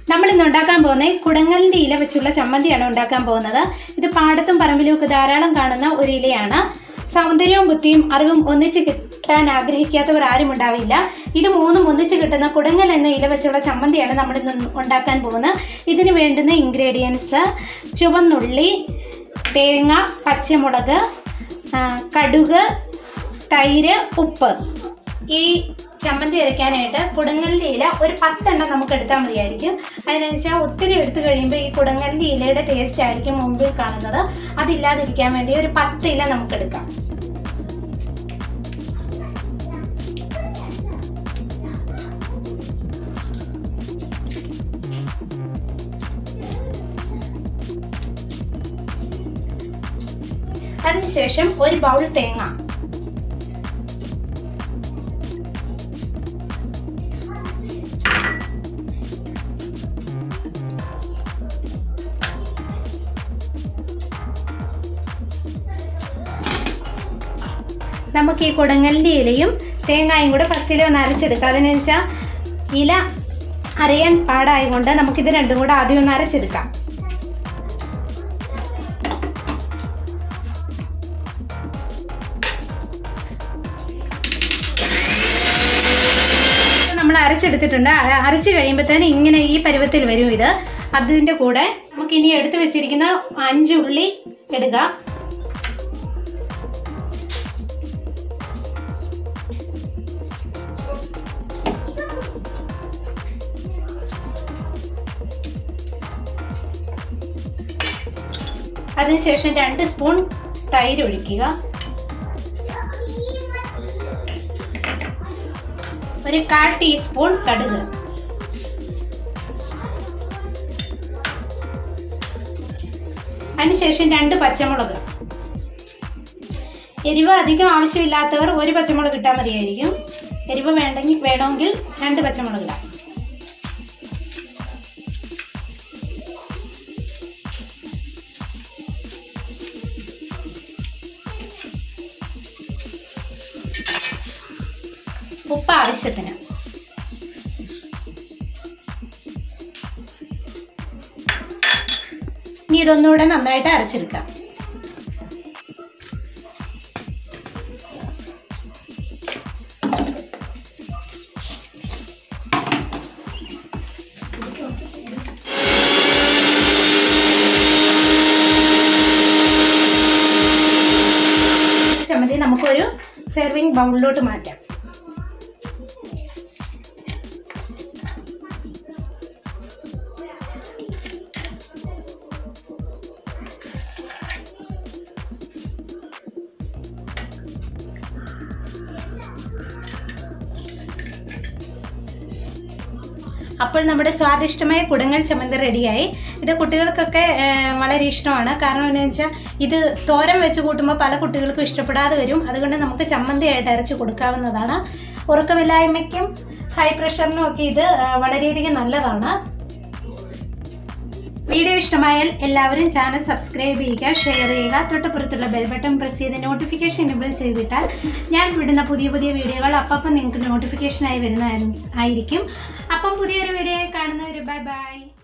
നമ്മൾ ഇന്ന് ഉണ്ടാക്കാൻ പോകുന്നത് കുടങ്ങലിൻ്റെ ഇല വെച്ചുള്ള ചമ്മന്തിയാണ് ഉണ്ടാക്കാൻ പോകുന്നത് ഇത് പാടത്തും പറമ്പിലും ഒക്കെ ധാരാളം കാണുന്ന ഒരു ഇലയാണ് സൗന്ദര്യവും ബുദ്ധിയും അറിവും ഒന്നിച്ച് കിട്ടാൻ ആഗ്രഹിക്കാത്തവർ ആരും ഉണ്ടാവില്ല ഇത് മൂന്നും ഒന്നിച്ച് കിട്ടുന്ന കുടങ്ങൽ എന്ന ഇല വെച്ചുള്ള ചമ്മന്തിയാണ് നമ്മൾ ഇന്ന് ഉണ്ടാക്കാൻ പോകുന്നത് ഇതിന് വേണ്ടുന്ന ഇൻഗ്രീഡിയൻസ് ചുവന്നുള്ളി തേങ്ങ പച്ചമുളക് ആ, കടുക് തൈര് ഉപ്പ് ഈ ചമ്മന്തി അരയ്ക്കാനായിട്ട് കുടങ്ങലിൻ്റെ ഇല ഒരു പത്തെണ്ണം നമുക്ക് എടുത്താൽ മതിയായിരിക്കും അതിനെന്നുവെച്ചാൽ ഒത്തിരി എടുത്തു കഴിയുമ്പോൾ ഈ കുടങ്ങലിൻ്റെ ഇലയുടെ ടേസ്റ്റ് ആയിരിക്കും മുമ്പിൽ കാണുന്നത് അതില്ലാതിരിക്കാൻ വേണ്ടി ഒരു പത്ത് ഇല നമുക്ക് എടുക്കാം അതിനുശേഷം ഒരു ബൗൾ തേങ്ങ നമുക്ക് ഈ കുടങ്ങലിൻ്റെ ഇലയും തേങ്ങായും കൂടെ ഫസ്റ്റിൽ ഒന്ന് അരച്ചെടുക്കാം അതിനെന്ന് വെച്ചാൽ ഇല അരയാൻ പാടായതുകൊണ്ട് നമുക്കിത് രണ്ടും കൂടെ ആദ്യം ഒന്ന് അരച്ചെടുക്കാം നമ്മൾ അരച്ചെടുത്തിട്ടുണ്ട് അ- അരച്ച് കഴിയുമ്പോഴത്തേന് ഇങ്ങനെ ഈ പരുവത്തിൽ വരും ഇത് അതിൻ്റെ കൂടെ നമുക്ക് ഇനി എടുത്തു വെച്ചിരിക്കുന്ന അഞ്ച് ഉള്ളി ഇടുക അതിനുശേഷം രണ്ട് സ്പൂൺ തൈര് ഒഴിക്കുക ഒരു കാൽ ടീസ്പൂൺ കടുക് അതിനുശേഷം രണ്ട് പച്ചമുളക് എരിവ് അധികം ആവശ്യമില്ലാത്തവർ ഒരു പച്ചമുളക് ഇട്ടാൽ മതിയായിരിക്കും എരിവ് വേണ്ടെങ്കിൽ വേണമെങ്കിൽ രണ്ട് പച്ചമുളക് ഇടാം ഉപ്പ് ആവശ്യത്തിന് ഇനി ഇതൊന്നുകൂടെ നന്നായിട്ട് അരച്ചെടുക്കാം ചമ്മന്തി നമുക്കൊരു സെർവിങ് ബൗളിലോട്ട് മാറ്റാം അപ്പോൾ നമ്മുടെ സ്വാദിഷ്ടമായ കുടങ്ങൽ ചമ്മന്തി റെഡിയായി ഇത് കുട്ടികൾക്കൊക്കെ ഏഹ്, വളരെ ഇഷ്ടമാണ് കാരണം എന്താണെന്ന് വെച്ചാൽ ഇത് തോരൻ വെച്ച് കൂട്ടുമ്പോൾ പല കുട്ടികൾക്കും ഇഷ്ടപ്പെടാതെ വരും അതുകൊണ്ട് നമുക്ക് ചമ്മന്തി ആയിട്ട് അരച്ച് കൊടുക്കാവുന്നതാണ് ഉറക്കമില്ലായ്മയ്ക്കും ഹൈ പ്രഷറിനും ഒക്കെ ഇത് ഏഹ്, വളരെയധികം നല്ലതാണ് വീഡിയോ ഇഷ്ടമായാൽ എല്ലാവരും ചാനൽ സബ്സ്ക്രൈബ് ചെയ്യുക ഷെയർ ചെയ്യുക തൊട്ടപ്പുറത്തുള്ള ബെൽ ബട്ടൺ പ്രസ് ചെയ്ത് നോട്ടിഫിക്കേഷൻ എനേബിൾ ചെയ്തിട്ടാൽ ഞാൻ വിടുന്ന പുതിയ പുതിയ വീഡിയോകൾ അപ്പം നിങ്ങൾക്ക് നോട്ടിഫിക്കേഷനായി വരുന്ന ആയിരിക്കും അപ്പം പുതിയൊരു വീഡിയോ കാണുന്നവർ ബൈ ബൈ